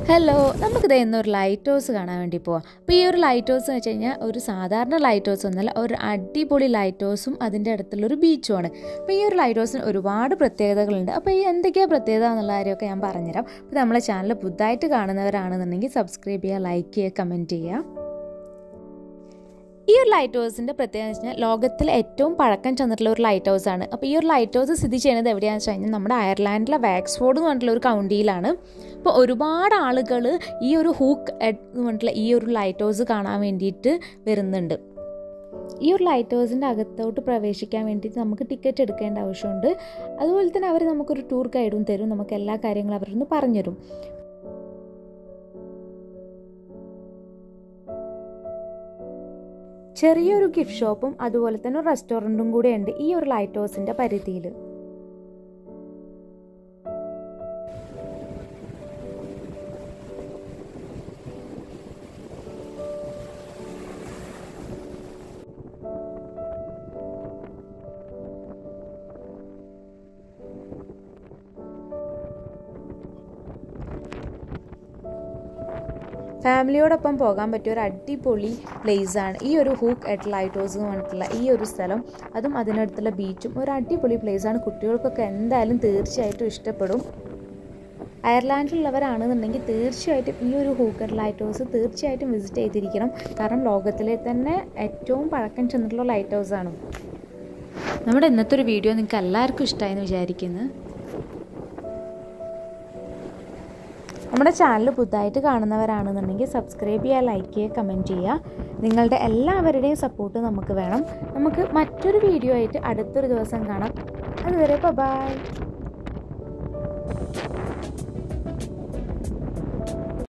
hello നമുക്കിത് ഇന്നൊരു light house കാണാൻ വേണ്ടി പോവാം അപ്പോൾ ഈ ഒരു ലൈറ്റ് ഹൗസ് എന്ന് വെച്ച് കഴിഞ്ഞാൽ ഒരു സാധാരണ ലൈറ്റ് ഹൗസ് ഒന്നല്ല ഒരു അടിപൊളി ലൈറ്റ് ഹൗസും അതിൻ്റെ അടുത്തുള്ളൊരു ബീച്ചുമാണ് അപ്പോൾ ഈ ഒരു ലൈറ്റ് ഹൗസിന് ഒരുപാട് പ്രത്യേകതകളുണ്ട് അപ്പോൾ ഈ എന്തൊക്കെയാണ് പ്രത്യേകത എന്നുള്ള കാര്യമൊക്കെ ഞാൻ പറഞ്ഞുതരാം അപ്പോൾ നമ്മളെ ചാനൽ പുതുതായിട്ട് കാണുന്നവരാണെന്നുണ്ടെങ്കിൽ സബ്സ്ക്രൈബ് ചെയ്യുക ലൈക്ക് ചെയ്യുക കമൻറ്റ് ചെയ്യുക ഈ ഒരു ലൈറ്റ് ഹൗസിൻ്റെ പ്രത്യേകത എന്ന് വെച്ചാൽ ലോകത്തിലെ ഏറ്റവും പഴക്കം ചെന്നിട്ടുള്ള ഒരു ലൈറ്റ് ഹൗസ് ആണ് അപ്പോൾ ഈ ഒരു ലൈറ്റ് ഹൗസ് സ്ഥിതി ചെയ്യുന്നത് എവിടെയാണെന്ന് വെച്ച് കഴിഞ്ഞാൽ നമ്മുടെ അയർലാൻഡിലെ വാക്സ്ഫോർഡ് എന്ന് പറഞ്ഞിട്ടുള്ള ഒരു കൗണ്ടിയിലാണ് അപ്പോൾ ഒരുപാട് ആളുകൾ ഈ ഒരു ഹൂക്ക് എഡ് എന്ന് പറഞ്ഞിട്ടുള്ള ഈ ഒരു ലൈറ്റ് ഹൗസ് കാണാൻ വേണ്ടിയിട്ട് വരുന്നുണ്ട് ഈ ഒരു ലൈറ്റ് ഹൗസിൻ്റെ അകത്തോട്ട് പ്രവേശിക്കാൻ വേണ്ടിയിട്ട് നമുക്ക് ടിക്കറ്റ് എടുക്കേണ്ട ആവശ്യമുണ്ട് അതുപോലെ തന്നെ അവർ നമുക്കൊരു ടൂർ ഗൈഡും തരും നമുക്ക് എല്ലാ കാര്യങ്ങളും അവരൊന്ന് പറഞ്ഞുതരും ചെറിയൊരു ഗിഫ്റ്റ് ഷോപ്പും അതുപോലെ തന്നെ ഒരു റെസ്റ്റോറൻറ്റും കൂടെ ഉണ്ട് ഈ ഒരു ലൈറ്റ് ഹൗസിൻ്റെ പരിധിയിൽ ഫാമിലിയോടൊപ്പം പോകാൻ പറ്റിയ ഒരു അടിപൊളി പ്ലേസ് ആണ് ഈ ഒരു ഹൂക്ക് എറ്റ് ലൈറ്റ് ഹൗസ് എന്ന് പറഞ്ഞിട്ടുള്ള ഈ ഒരു സ്ഥലം അതും അതിനടുത്തുള്ള ബീച്ചും ഒരു അടിപൊളി പ്ലേസ് ആണ് കുട്ടികൾക്കൊക്കെ എന്തായാലും തീർച്ചയായിട്ടും ഇഷ്ടപ്പെടും അയർലാൻഡിലുള്ളവരാണെന്നുണ്ടെങ്കിൽ തീർച്ചയായിട്ടും ഈ ഒരു ഹൂക്കർ ലൈറ്റ് ഹൗസ് തീർച്ചയായിട്ടും വിസിറ്റ് ചെയ്തിരിക്കണം കാരണം ലോകത്തിലെ തന്നെ ഏറ്റവും പഴക്കം ചെന്നിട്ടുള്ള ലൈറ്റ് ഹൗസ് ആണ് നമ്മുടെ ഇന്നത്തെ ഒരു വീഡിയോ നിങ്ങൾക്ക് എല്ലാവർക്കും ഇഷ്ടമായെന്ന് വിചാരിക്കുന്നു നമ്മുടെ ചാനൽ പുതുതായിട്ട് കാണുന്നവരാണെന്നുണ്ടെങ്കിൽ സബ്സ്ക്രൈബ് ചെയ്യുക ലൈക്ക് ചെയ്യുക കമൻറ്റ് ചെയ്യുക നിങ്ങളുടെ എല്ലാവരുടെയും സപ്പോർട്ട് നമുക്ക് വേണം നമുക്ക് മറ്റൊരു വീഡിയോ ആയിട്ട് അടുത്തൊരു ദിവസം കാണാം അതുവരെ ബൈ